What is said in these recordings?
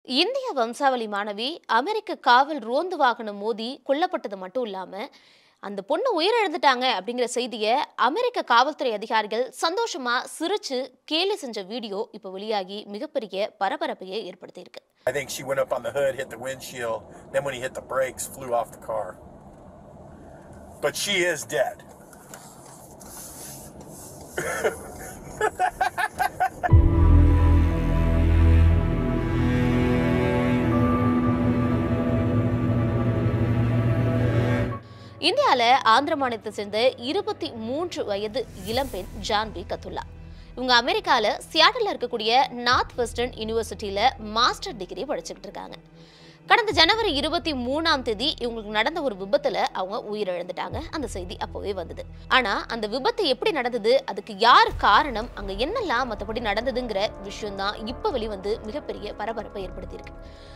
இந்திய வம்சாவளி மாணவி அமெரிக்க காவல் ரோந்து வாகனம் மோதி கொல்லப்பட்டது மட்டும் இல்லாம அந்த பொண்ணு உயிரிழந்துட்டாங்க அப்படிங்கிற செய்தியை அமெரிக்க காவல்துறை அதிகாரிகள் சந்தோஷமா சிரிச்சு கேலி செஞ்ச வீடியோ இப்போ வெளியாகி மிகப்பெரிய பரபரப்பையே ஏற்படுத்தியிருக்கு I think she went up on the hood, hit the windshield, then when he hit the brakes, flew off the car. But she is dead. இந்தியால ஆந்திர மாநிலத்தை சேர்ந்த இருபத்தி மூன்று வயது இளம்பெண் ஜான்வி கத்துல்லா இவங்க அமெரிக்கால சியாட்டில் இருக்கக்கூடிய நார்த் வெஸ்டர்ன் யூனிவர்சிட்டியில மாஸ்டர் டிகிரி படிச்சுக்கிட்டு இருக்காங்க கடந்த ஜனவரி இருபத்தி மூணாம் தேதி இவங்களுக்கு நடந்த ஒரு விபத்துல அவங்க உயிரிழந்துட்டாங்க அந்த செய்தி அப்போவே வந்தது ஆனா அந்த விபத்து எப்படி நடந்தது அதுக்கு யார் காரணம் அங்க என்னெல்லாம் மற்றபடி நடந்ததுங்கிற விஷயம் தான் இப்ப வெளிவந்து மிகப்பெரிய பரபரப்பை ஏற்படுத்தியிருக்கு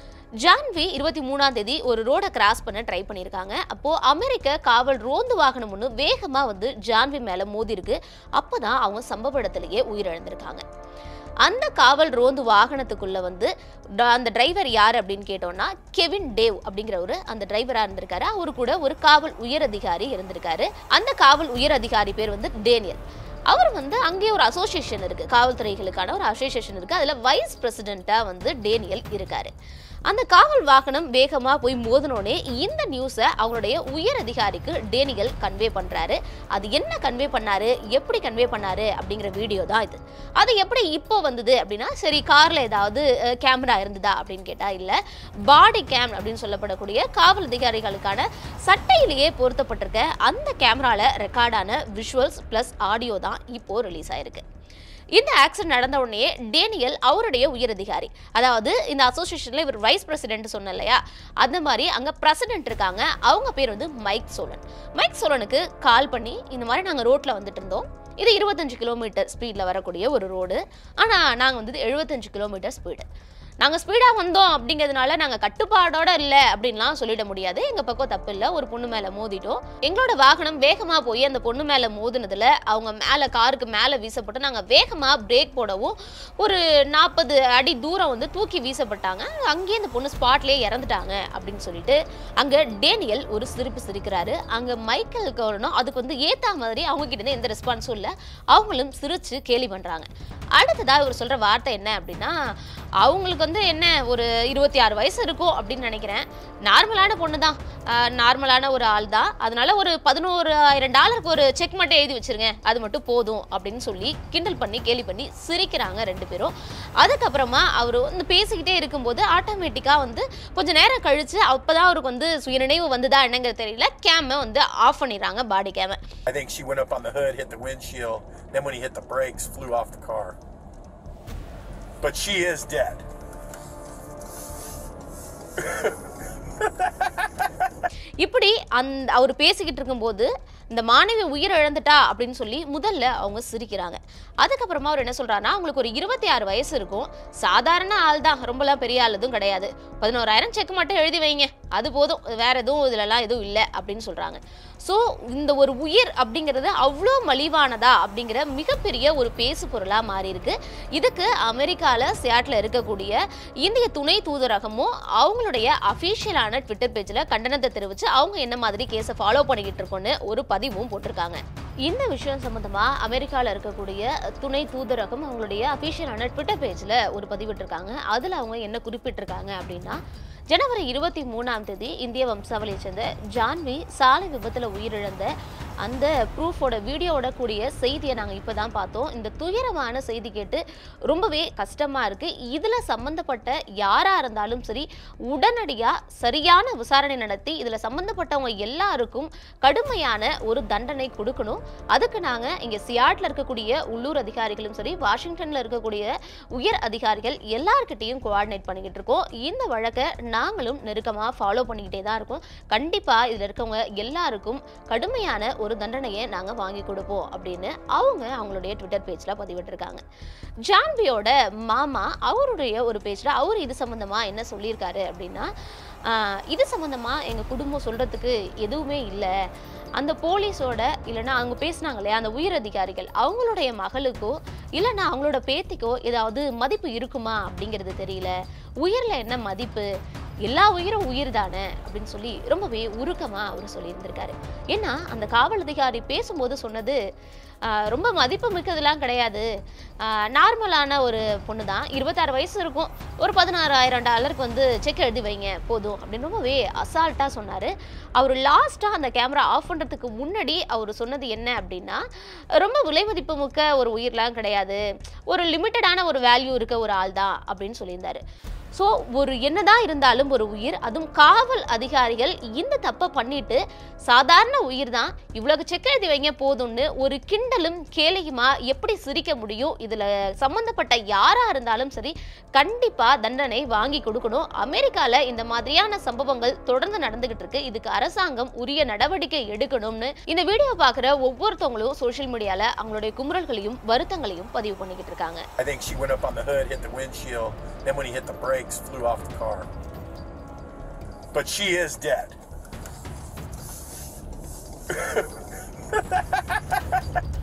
ஜான்வி இருபத்தி மூணாம் தேதி ஒரு ரோட கிராஸ் பண்ண ட்ரை பண்ணியிருக்காங்க அப்போ அமெரிக்க காவல் ரோந்து வாகனம் ஒன்று வேகமா வந்து ஜான்வி மேல மோதி இருக்கு அப்பதான் அவங்க சம்பவ இடத்திலேயே உயிரிழந்திருக்காங்க அந்த காவல் ரோந்து வாகனத்துக்குள்ள வந்து ட- அந்த டிரைவர் யார் அப்படின்னு கேட்டோம்னா கெவின் டேவ் அப்படிங்கிறவரு அந்த டிரைவரா இருந்திருக்காரு அவரு கூட ஒரு காவல் உயர் அதிகாரி இருந்திருக்காரு அந்த காவல் உயர் அதிகாரி பேர் வந்து டேனியல் அவர் வந்து அங்கேயே ஒரு அசோசியேஷன் இருக்கு காவல்துறைகளுக்கான ஒரு அசோசியேஷன் இருக்கு அதுல வைஸ் பிரசிடென்ட்டா வந்து டேனியல் இருக்காரு அந்த காவல் வாகனம் வேகமா போய் மோதினோடனே இந்த நியூஸை அவங்களுடைய உயர் அதிகாரிக்கு டேனியல் கன்வே பண்றாரு அது என்ன கன்வே பண்ணாரு எப்படி கன்வே பண்ணாரு அப்படிங்கிற வீடியோ தான் இது அது எப்படி இப்போ வந்தது அப்படின்னா சரி கார்ல ஏதாவது கேமரா இருந்ததா அப்படின்னு கேட்டா இல்ல பாடி கேம் அப்படின்னு சொல்லப்படக்கூடிய காவல் அதிகாரிகளுக்கான சட்டையிலேயே பொருத்தப்பட்டிருக்க அந்த கேமரால ரெக்கார்டான விஷுவல்ஸ் பிளஸ் ஆடியோ தான் இப்போ ரிலீஸ் ஆயிருக்கு இந்த ஆக்சிடென்ட் நடந்த உடனே டேனியல் அவருடைய உயரதிகாரி அதாவது இந்த அசோசியேஷன்ல இவர் வைஸ் பிரசிடென்ட் சொன்ன இல்லையா அந்த மாதிரி அங்க பிரசிடென்ட் இருக்காங்க அவங்க பேர் வந்து மைக் சோலன் மைக் சோலனுக்கு கால் பண்ணி இந்த மாதிரி நாங்க ரோட்ல வந்துட்டு இருந்தோம் இது இருபத்தஞ்சு கிலோமீட்டர் ஸ்பீடில் வரக்கூடிய ஒரு ரோடு ஆனால் நாங்கள் வந்து எழுபத்தஞ்சு கிலோமீட்டர் ஸ்பீடு நாங்கள் ஸ்பீடாக வந்தோம் அப்படிங்கிறதுனால நாங்கள் கட்டுப்பாடோட இல்லை அப்படின்லாம் சொல்லிட முடியாது எங்கள் பக்கம் தப்பு இல்லை ஒரு பொண்ணு மேலே மோதிட்டோம் எங்களோட வாகனம் வேகமாக போய் அந்த பொண்ணு மேலே மோதினதுல அவங்க மேலே காருக்கு மேலே வீசப்பட்டு நாங்கள் வேகமாக பிரேக் போடவும் ஒரு நாற்பது அடி தூரம் வந்து தூக்கி வீசப்பட்டாங்க அங்கேயே அந்த பொண்ணு ஸ்பாட்லேயே இறந்துட்டாங்க அப்படின்னு சொல்லிட்டு அங்கே டேனியல் ஒரு சிரிப்பு சிரிக்கிறாரு அங்கே மைக்கேல் கவர்னும் அதுக்கு வந்து ஏத்தா மாதிரி அவங்க கிட்ட இருந்து எந்த ரெஸ்பான்ஸும் இல்லை அவங்களும் சிரிச்சு கேலி பண்ணுறாங்க அடுத்ததா இவர் சொல்கிற வார்த்தை என்ன அப்படின்னா அவங்களுக்கு வந்து என்ன ஒரு இருபத்தி ஆறு வயசு இருக்கும் அப்படின்னு நினைக்கிறேன் நார்மலான பொண்ணு தான் நார்மலான ஒரு ஆள் தான் அதனால ஒரு பதினோராயிரம் டாலருக்கு ஒரு செக் மட்டும் எழுதி வச்சிருங்க அது மட்டும் போதும் அப்படின்னு சொல்லி கிண்டல் பண்ணி கேலி பண்ணி சிரிக்கிறாங்க ரெண்டு பேரும் அதுக்கப்புறமா அவர் வந்து பேசிக்கிட்டே இருக்கும்போது ஆட்டோமேட்டிக்காக வந்து கொஞ்ச நேரம் கழிச்சு அப்பதான் அவருக்கு வந்து சுயநினைவு வந்ததா என்னங்கிறது தெரியல கேமை வந்து ஆஃப் பண்ணிடுறாங்க பாடி கேமை I think she went up on the hood, hit the windshield, then when he hit the brakes, flew off the car. But she is dead. இப்படி அந்த அவர் பேசிக்கிட்டு இருக்கும்போது இந்த மாணவி உயிர் இழந்துட்டா அப்படின்னு சொல்லி முதல்ல அவங்க சிரிக்கிறாங்க அதுக்கப்புறமா அவர் என்ன சொல்றாருன்னா அவங்களுக்கு ஒரு இருபத்தி ஆறு வயசு இருக்கும் சாதாரண ஆள் தான் ரொம்பலாம் பெரிய ஆள் எதுவும் கிடையாது பதினோராயிரம் செக் மட்டும் எழுதி வைங்க அது போதும் வேற எதுவும் இதுலலாம் எதுவும் இல்லை அப்படின்னு சொல்றாங்க ஸோ இந்த ஒரு உயிர் அப்படிங்கிறது அவ்வளோ மலிவானதா அப்படிங்கிற மிகப்பெரிய ஒரு பேசு பொருளாக மாறி இருக்கு இதுக்கு அமெரிக்கால சியாட்டில் இருக்கக்கூடிய இந்திய துணை தூதரகமும் அவங்களுடைய அஃபீஷியலான ட்விட்டர் பேஜில் கண்டனத்தை தெரிவித்து அவங்க என்ன மாதிரி கேஸை ஃபாலோ பண்ணிக்கிட்டு இருக்கோன்னு ஒரு பதிவும் போட்டிருக்காங்க இந்த விஷயம் சம்பந்தமா அமெரிக்கால இருக்கக்கூடிய துணை தூதரகம் அவங்களுடைய அஃபீஷியலான ட்விட்டர் பேஜில் ஒரு பதிவிட்டிருக்காங்க அதில் அவங்க என்ன குறிப்பிட்டிருக்காங்க அப்படின்னா ஜனவரி இருபத்தி மூணாம் தேதி இந்திய வம்சாவளியை சேர்ந்த ஜான்வி சாலை விபத்தில் உயிரிழந்த அந்த ப்ரூஃபோட வீடியோவோட கூடிய செய்தியை நாங்கள் இப்போ தான் பார்த்தோம் இந்த துயரமான செய்தி கேட்டு ரொம்பவே கஷ்டமாக இருக்குது இதில் சம்மந்தப்பட்ட யாராக இருந்தாலும் சரி உடனடியாக சரியான விசாரணை நடத்தி இதில் சம்மந்தப்பட்டவங்க எல்லாருக்கும் கடுமையான ஒரு தண்டனை கொடுக்கணும் அதுக்கு நாங்கள் இங்கே சியாட்டில் இருக்கக்கூடிய உள்ளூர் அதிகாரிகளும் சரி வாஷிங்டனில் இருக்கக்கூடிய உயர் அதிகாரிகள் எல்லார்கிட்டையும் கோஆர்டினேட் பண்ணிக்கிட்டு இருக்கோம் இந்த வழக்கை நாங்களும் நெருக்கமாக ஃபாலோ பண்ணிக்கிட்டே தான் இருக்கோம் கண்டிப்பாக இதில் இருக்கவங்க எல்லாருக்கும் கடுமையான ஒரு தண்டனையை நாங்கள் வாங்கி கொடுப்போம் அப்படின்னு அவங்க அவங்களுடைய ட்விட்டர் பேஜில் பதிவிட்டிருக்காங்க ஜான்வியோட மாமா அவருடைய ஒரு பேஜில் அவர் இது சம்மந்தமாக என்ன சொல்லியிருக்காரு அப்படின்னா ஆஹ், இது சம்மந்தமாக எங்கள் குடும்பம் சொல்கிறதுக்கு எதுவுமே இல்லை அந்த போலீஸோட இல்லைன்னா அவங்க பேசுனாங்க இல்லையா அந்த உயர் அதிகாரிகள் அவங்களுடைய மகளுக்கோ இல்லைன்னா அவங்களோட பேத்திக்கோ ஏதாவது மதிப்பு இருக்குமா அப்படிங்கிறது தெரியல உயிரில் என்ன மதிப்பு எல்லா உயிரும் உயிர் தானே அப்படின்னு சொல்லி ரொம்பவே உருக்கமாக அவர் சொல்லியிருந்திருக்காரு ஏன்னா அந்த காவல் அதிகாரி பேசும்போது சொன்னது ஆஹ், ரொம்ப மதிப்பு மிக்கதெல்லாம் கிடையாது நார்மலான ஒரு பொண்ணு தான் இருபத்தாறு வயசு இருக்கும் ஒரு பதினாறாயிரம் டாலருக்கு வந்து செக் எழுதி வைங்க போதும் அப்படின்னு ரொம்பவே அசால்ட்டாக சொன்னார் அவர் லாஸ்ட்டாக அந்த கேமரா ஆஃப் பண்ணுறதுக்கு முன்னாடி அவர் சொன்னது என்ன அப்படின்னா ரொம்ப விலை மதிப்பு மிக்க ஒரு உயிர்லாம் கிடையாது ஒரு லிமிட்டடான ஒரு வேல்யூ இருக்க ஒரு ஆள் தான் அப்படின்னு சொல்லியிருந்தாரு ஸோ ஒரு என்னதான் இருந்தாலும் ஒரு உயிர் அதுவும் காவல் அதிகாரிகள் இந்த தப்பை பண்ணிட்டு சாதாரண உயிர் தான் இவ்வளவு செக் எழுதி வைங்க போதும்னு ஒரு கிண்டலும் கேலியுமா எப்படி சிரிக்க முடியும் இதுல சம்பந்தப்பட்ட யாரா இருந்தாலும் சரி கண்டிப்பா தண்டனை வாங்கி கொடுக்கணும் அமெரிக்கால இந்த மாதிரியான சம்பவங்கள் தொடர்ந்து நடந்துகிட்டு இருக்கு இதுக்கு அரசாங்கம் உரிய நடவடிக்கை எடுக்கணும்னு இந்த வீடியோ பார்க்குற ஒவ்வொருத்தவங்களும் சோஷியல் மீடியால அவங்களுடைய குமுறல்களையும் வருத்தங்களையும் பதிவு பண்ணிக்கிட்டு இருக்காங்க I think she went up on the hood, hit the windshield, then when he hit the brakes, flew off the car. But she is dead.